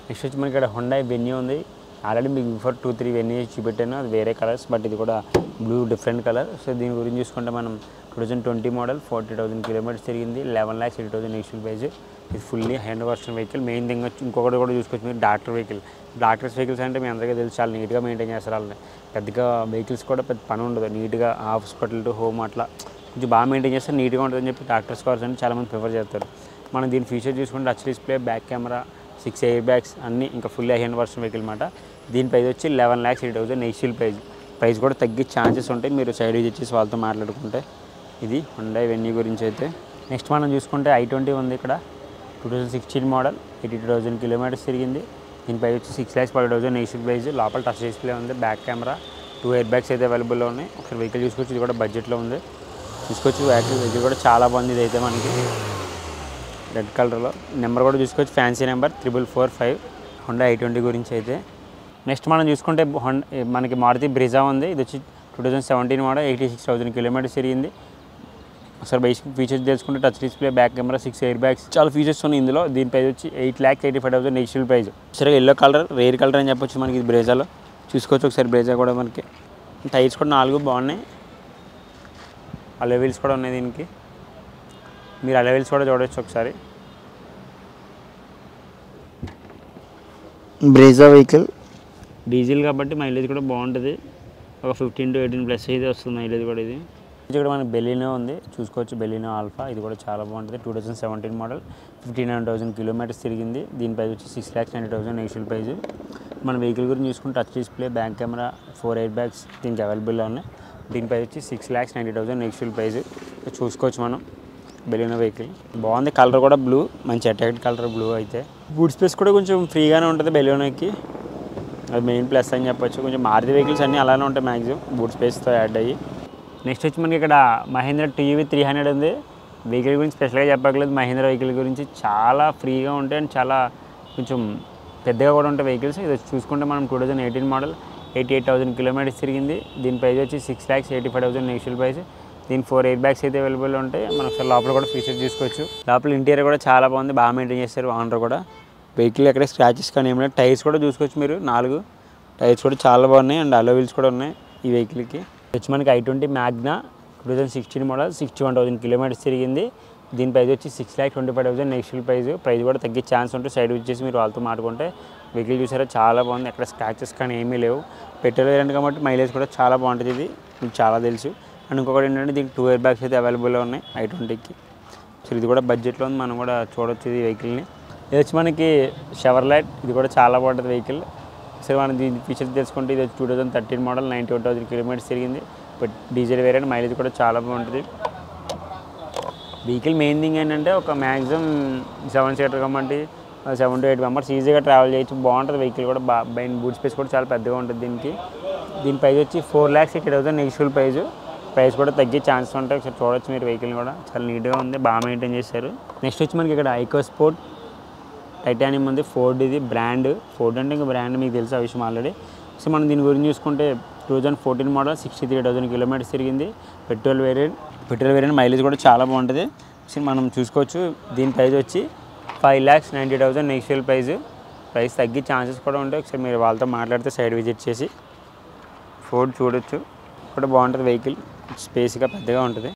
next వచ్చి మనకి ఇక్కడ హుండా వెన్యూ ఉంది ఆల్రెడీ మీకు బిఫోర్ టూ త్రీ వెన్యూ చూపెట్టాను అది వేరే కలర్స్ బట్ ఇది కూడా బ్లూ డిఫరెంట్ కలర్ సో దీని గురించి చూసుకుంటే మనం two thousand twenty model forty thousand kilometres తిరిగింది eleven lakhs eight thousand next price ఇది fully hand version vehicle main thing వచ్చి ఇంకొకటి కూడా చూసుకోవచ్చు మీరు డాక్టర్ వెహికల్ డాక్టర్స్ వెహికల్స్ అంటే మీ అందరికీ తెలుసు చాలా నీట్గా మెయింటైన్ చేస్తారు వాళ్ళని పెద్దగా వెహికల్స్ కూడా పెద్ద పని ఉండదు నీట్గా హాస్పిటల్ టు హోమ్ అట్లా కొంచెం బాగా మెయింటైన్ చేస్తే నీట్గా ఉంటుందని చెప్పి డాక్టర్స్ కార్స్ అంటే చాలామంది ప్రిఫర్ చేస్తారు మనం దీని ఫీచర్ చూసుకుంటే touch display back camera six air bags అన్నీ ఇంకా ఫుల్ హ్యాండ్ వర్షన్ వెహికల్ అనమాట దీని ప్రైస్ వచ్చి లెవెన్ ల్యాక్స్ ఎయిట్ థౌసండ్ నెక్స్టిల్ ప్రైస్ ప్రైస్ కూడా తగ్గే ఛాన్సెస్ ఉంటాయి మీరు సైడ్ వచ్చేసి వాళ్ళతో మాట్లాడుకుంటే ఇది హుండై వెన్యూ గురించి అయితే నెక్స్ట్ మనం చూసుకుంటే ఐ ట్వంటీ ఉంది ఇక్కడ two thousand sixteen model eighty two thousand kilometres తిరిగింది దీని ప్రైస్ వచ్చి six lakhs five thousand next price లోపల టచ్ డిస్ప్లే ఉంది back camera two air bags అయితే అవైలబుల్లో ఉన్నాయి ఒకసారి వెహికల్ చూసుకోవచ్చు ఇది కూడా బడ్జెట్లో ఉంది చూసుకోవచ్చు వెహికల్ వెహికల్ కూడా చాలా బాగుంది ఇది అయితే మనకి రెడ్ కలర్లో నెంబర్ కూడా చూసుకోవచ్చు fancy number triple four five Honda I twenty గురించి అయితే నెక్స్ట్ మనం చూసుకుంటే హోండా మనకి మారుతి బ్రిజా ఉంది ఇది వచ్చి two thousand seventeen model eighty six thousand kilometres తిరిగింది ఒకసారి బేసిక్ ఫీచర్స్ తెలుసుకుంటే touch display back camera six air bags చాలా ఫీచర్స్ ఉన్నాయి ఇందులో దీని ప్రైస్ వచ్చి eight lakhs eighty five thousand next price సరే ఎల్లో కలర్ రేర్ కలర్ అని చెప్పొచ్చు మనకి ఇది బ్రేజాలో చూసుకోవచ్చు ఒకసారి బ్రేజా కూడా మనకి టైర్స్ కూడా నాలుగు బాగున్నాయి ఆ లెవెల్స్ కూడా ఉన్నాయి దీనికి మీరు ఆ లెవెల్స్ కూడా చూడవచ్చు ఒకసారి బ్రేజా వెహికల్ డీజిల్ కాబట్టి మైలేజ్ కూడా బాగుంటుంది ఒక ఫిఫ్టీన్ టు ఎయిటీన్ ప్లస్ అయితే వస్తుంది మైలేజ్ కూడా ఇది ఇది కూడా మనకి బెలినో ఉంది చూసుకోవచ్చు బెలినో ఆల్ఫా ఇది కూడా చాలా బాగుంటుంది two thousand seventeen model fifty nine thousand kilometres తిరిగింది దీని ప్రైస్ వచ్చి six lakhs ninety thousand next price మన వెహికల్ గురించి చూసుకుంటే touch display back camera four air bags దీనికి అవైలబుల్లో ఉన్నాయి దీని ప్రైస్ వచ్చి six lakhs ninety thousand next price చూసుకోవచ్చు మనం బెలినో వెహికల్ బాగుంది కలర్ కూడా బ్లూ మంచి అట్రాక్ట్ కలర్ బ్లూ అయితే బూట్ స్పేస్ కూడా కొంచెం ఫ్రీగానే ఉంటుంది బెలినోకి అది మెయిన్ ప్లస్ అని చెప్పొచ్చు కొంచెం మారుతి వెహికల్స్ అన్నీ అలానే ఉంటాయి మ్యాక్సిమం బూట్ స్పేస్తో యాడ్ అయ్యి నెక్స్ట్ వచ్చి మనకి ఇక్కడ మహేంద్ర టీవీ త్రీ హండ్రెడ్ ఉంది వెహికల్ గురించి స్పెషల్గా చెప్పక్కర్లేదు మహేంద్ర వెహికల్ గురించి చాలా ఫ్రీగా ఉంటాయి అండ్ చాలా కొంచెం పెద్దగా కూడా ఉంటాయి వెహికల్స్ ఇది వచ్చి చూసుకుంటే మనం two thousand eighteen model eighty eight thousand kilometres తిరిగింది దీని ప్రైస్ వచ్చి six lakhs eighty five thousand next price దీని ఫోర్ ఎయిట్ బ్యాగ్స్ అయితే అవైలబుల్ ఉంటాయి మనం ఒకసారి లోపల కూడా ఫీచర్స్ చూసుకోవచ్చు లోపల ఇంటీరియర్ కూడా చాలా బాగుంది బాగా మెయింటైన్ చేస్తారు ఓనర్ కూడా వెహికల్ ఎక్కడ స్క్రాచెస్ కానీ ఏమైనా టైర్స్ కూడా చూసుకోవచ్చు మీరు నాలుగు టైర్స్ కూడా చాలా బాగున్నాయి అండ్ అలో వీల్స్ కూడా ఉన్నాయి ఈ వెహికల్కి వచ్చి మనకి I twenty Magna two thousand sixteen model sixty one thousand kilometres తిరిగింది దీని ప్రైస్ వచ్చి six lakh twenty five thousand next price price కూడా తగ్గే ఛాన్స్ ఉంటుంది సైడ్ వచ్చేసి మీరు వాళ్ళతో మాట్లాడుకుంటే వెహికల్ చూసారా చాలా బాగుంది ఎక్కడ స్క్రాచెస్ కానీ ఏమీ లేవు పెట్రోల్ వేరియంట్ కాబట్టి మైలేజ్ కూడా చాలా బాగుంటుంది ఇది మీకు చాలా తెలుసు అండ్ ఇంకొకటి ఏంటంటే దీనికి టూ ఇయర్ బ్యాగ్స్ అయితే అవైలబుల్లో ఉన్నాయి ఐ ట్వంటీకి సో ఇది కూడా బడ్జెట్లో ఉంది మనం కూడా చూడొచ్చు ఈ వెహికల్ని ఇది వచ్చి మనకి షవర్ లైట్ ఇది కూడా చాలా బాగుంటుంది వెహికల్ సరే మనం దీని ఫీచర్స్ తెలుసుకుంటే ఇది two thousand thirteen model ninety one thousand kilometres తిరిగింది బట్ డీజిల్ వేరియంట్ మైలేజ్ కూడా చాలా బాగుంటుంది వెహికల్ మెయిన్ థింగ్ ఏంటంటే ఒక మ్యాక్సిమం సెవెన్ సీటర్ కాబట్టి సెవెన్ టు ఎయిట్ మెంబర్స్ ఈజీగా ట్రావెల్ చేయొచ్చు బాగుంటుంది వెహికల్ కూడా బా బైన్ బూట్ స్పేస్ కూడా చాలా పెద్దగా ఉంటుంది దీనికి దీని ప్రైస్ వచ్చి four lakhs eighty thousand next price price కూడా తగ్గే ఛాన్సెస్ ఉంటాయి ఒకసారి చూడొచ్చు మీరు వెహికల్ కూడా చాలా నీట్గా ఉంది బాగా మెయింటైన్ చేశారు నెక్స్ట్ వచ్చి మనకి ఇక్కడ ఐకో స్పోర్ట్ టైటానియం ఉంది ఫోర్డ్ ఇది బ్రాండ్ ఫోర్డ్ అంటే ఇంకా బ్రాండ్ మీకు తెలుసు ఆ విషయం ఆల్రెడీ సో మనం దీని గురించి చూసుకుంటే two thousand fourteen model sixty three thousand kilometres తిరిగింది petrol variant petrol variant mileage కూడా చాలా బాగుంటుంది సో మనం చూసుకోవచ్చు దీని ప్రైస్ వచ్చి five lakhs ninety thousand next price price తగ్గే ఛాన్సెస్ కూడా ఉంటాయి ఒకసారి మీరు వాళ్ళతో మాట్లాడితే సైడ్ విజిట్ చేసి ఫోర్డ్ చూడొచ్చు కూడా బాగుంటుంది వెహికల్ స్పేస్గా పెద్దగా ఉంటుంది